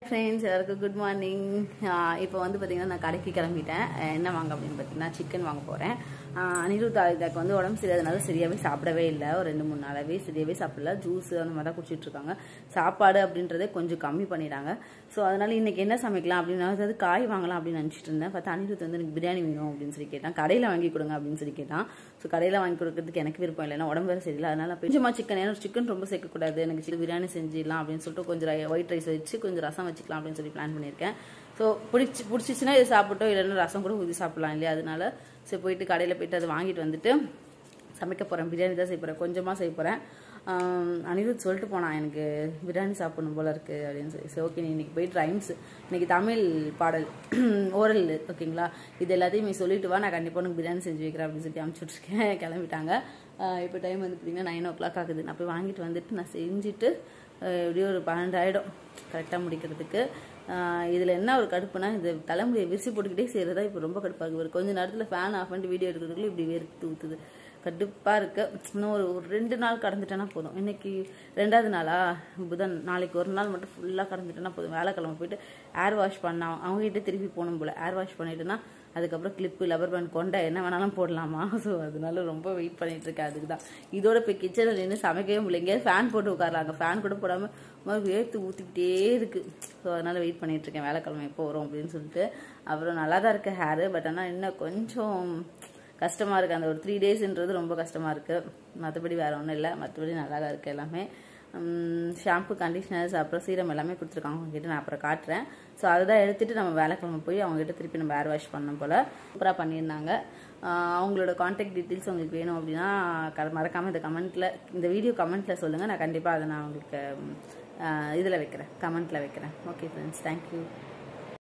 friends எல்லாருக்கும் good morning இப்போ வந்து பார்த்தீங்கன்னா நான் கடைக்கு கிளம்பிட்டேன் அஹ் என்ன வாங்க அப்படின்னு பார்த்தீங்கன்னா சிக்கன் வாங்க போகிறேன் அனிருத் ஆயுதாக்கு வந்து உடம்பு சரியாதனால சரியாகவே சாப்பிடவே இல்லை ஒரு ரெண்டு மூணு நாளாவே சரியாகவே சாப்பிடல ஜூஸ் அந்த மாதிரி தான் குடிச்சிட்டு இருக்காங்க சாப்பாடு அப்படின்றதே கொஞ்சம் கம்மி பண்ணிட்டாங்க ஸோ அதனால இன்னைக்கு என்ன சமைக்கலாம் அப்படின்னு அதாவது காய் வாங்கலாம் அப்படின்னு நினச்சிட்டு இருந்தேன் பார்த்தா அனிருத் வந்து எனக்கு பிரியாணி வேணும் அப்படின்னு சொல்லி கேட்டான் கடையில் வாங்கி கொடுங்க அப்படின்னு சொல்லி கேட்டான் ஸோ கடையில் வாங்கி கொடுக்கறதுக்கு எனக்கு விருப்பம் இல்லை ஏன்னா உடம்பு வேறு சரியில்லை அதனால கொஞ்சமாக சிக்கன் ஏன்னா சிக்கன் ரொம்ப சேர்க்கக்கூடாது எனக்கு சிக்கன் பிரியாணி செஞ்சிடலாம் அப்படின்னு சொல்லிட்டு கொஞ்சம் ஒயிட் ரைஸ் வச்சு கொஞ்சம் ரசம் வச்சுக்கலாம் அப்படின்னு சொல்லி பிளான் பண்ணியிருக்கேன் ஸோ பிடிச்சி பிடிச்சிச்சின்னா இது சாப்பிட்டோம் இல்லைன்னா ரசம் கூட ஊற்றி சாப்பிடலாம் இல்லையா அதனால சரி போயிட்டு கடையில் போயிட்டு அதை வாங்கிட்டு வந்துட்டு சமைக்க போகிறேன் பிரியாணி தான் செய்ய போகிறேன் கொஞ்சமாக செய்ய போகிறேன் அனிருத் சொல்லிட்டு போனான் எனக்கு பிரியாணி சாப்பிடணும் போல இருக்குது அப்படின்னு சொல்லி சரி ஓகே நீ இன்னைக்கு போயிட்டு ரைம்ஸ் இன்னைக்கு தமிழ் பாடல் ஓரல் ஓகேங்களா இது எல்லாத்தையும் நீ சொல்லிட்டு வா நான் கண்டிப்பாக உனக்கு பிரியாணி செஞ்சு வைக்கிறேன் அப்படின்னு சொல்லி அனுப்பிச்சுட்ருக்கேன் கிளம்பிட்டாங்க இப்போ டைம் வந்து பார்த்தீங்கன்னா நைன் ஓ கிளாக் ஆகுது நான் போய் வாங்கிட்டு வந்துட்டு நான் செஞ்சுட்டு அஹ் எப்படியும் ஒரு பன்னெண்டு ஆகிடும் கரெக்டாக முடிக்கிறதுக்கு இதில் என்ன ஒரு கடுப்புனா இந்த தலைமுடியை விரிசி போட்டுக்கிட்டே செய்கிறதா இப்போ ரொம்ப கடுப்பாக இருக்குது ஒரு கொஞ்ச நேரத்தில் ஃபேன் ஆஃப் பண்ணிட்டு வீடியோ எடுக்கிறதுக்குள்ள இப்படி வேர்த்து ஊற்றுது கடுப்பாக இருக்கு இன்னும் ஒரு ஒரு ரெண்டு நாள் கடந்துட்டேன்னா போதும் இன்னைக்கு ரெண்டாவது நாளா புதன் நாளைக்கு ஒரு நாள் மட்டும் ஃபுல்லாக கடந்துட்டேன்னா போதும் வேலைக்கிழமை போயிட்டு ஏர் வாஷ் பண்ண அவங்ககிட்ட திருப்பி போகணும் போல் ஏர் வாஷ் பண்ணிட்டுனா அதுக்கப்புறம் கிளிப்பு லப்பர் பேண்ட் கொண்ட என்ன வேணாலும் போடலாமா ஸோ அதனால ரொம்ப வெயிட் பண்ணிட்டு இருக்கேன் அதுக்கு தான் இதோட இப்போ கிச்சனில் நின்று சமைக்கவே முடியல எங்கேயாவது ஃபேன் போட்டு உட்காரலாங்க ஃபேன் கூட போடாமல் மாதிரி வேர்த்து ஊற்றிக்கிட்டே இருக்கு ஸோ அதனால வெயிட் பண்ணிட்டு இருக்கேன் வேலைக்கிழமை எப்போ வரும் அப்படின்னு சொல்லிட்டு அப்புறம் நல்லா தான் இருக்கு ஹேரு பட் ஆனால் இன்னும் கொஞ்சம் கஷ்டமாக இருக்குது அந்த ஒரு த்ரீ டேஸ்ன்றது ரொம்ப கஷ்டமாக இருக்குது மற்றபடி வேறு ஒன்றும் இல்லை மற்றபடி நல்லா தான் இருக்குது எல்லாமே ஷாம்பு கண்டிஷ்னர்ஸ் அப்புறம் சீரம் எல்லாமே கொடுத்துருக்காங்க அவங்ககிட்ட நான் அப்புறம் காட்டுறேன் ஸோ அதை தான் எடுத்துகிட்டு நம்ம வேலைக்கிழமை போய் அவங்ககிட்ட திருப்பி நம்ம ஏர் வாஷ் பண்ண போல் சூப்பராக பண்ணியிருந்தாங்க ஆஹ் அவங்களோட காண்டாக்ட் டீட்டெயில்ஸ் உங்களுக்கு வேணும் அப்படின்னா க- மறக்காம இந்த கமெண்ட்டில் இந்த வீடியோ கமெண்ட்டில் சொல்லுங்கள் நான் கண்டிப்பாக அதை நான் உங்களுக்கு இதில் வைக்கிறேன் கமெண்ட்டில் வைக்கிறேன் ஓகே ஃப்ரெண்ட்ஸ் தேங்க்யூ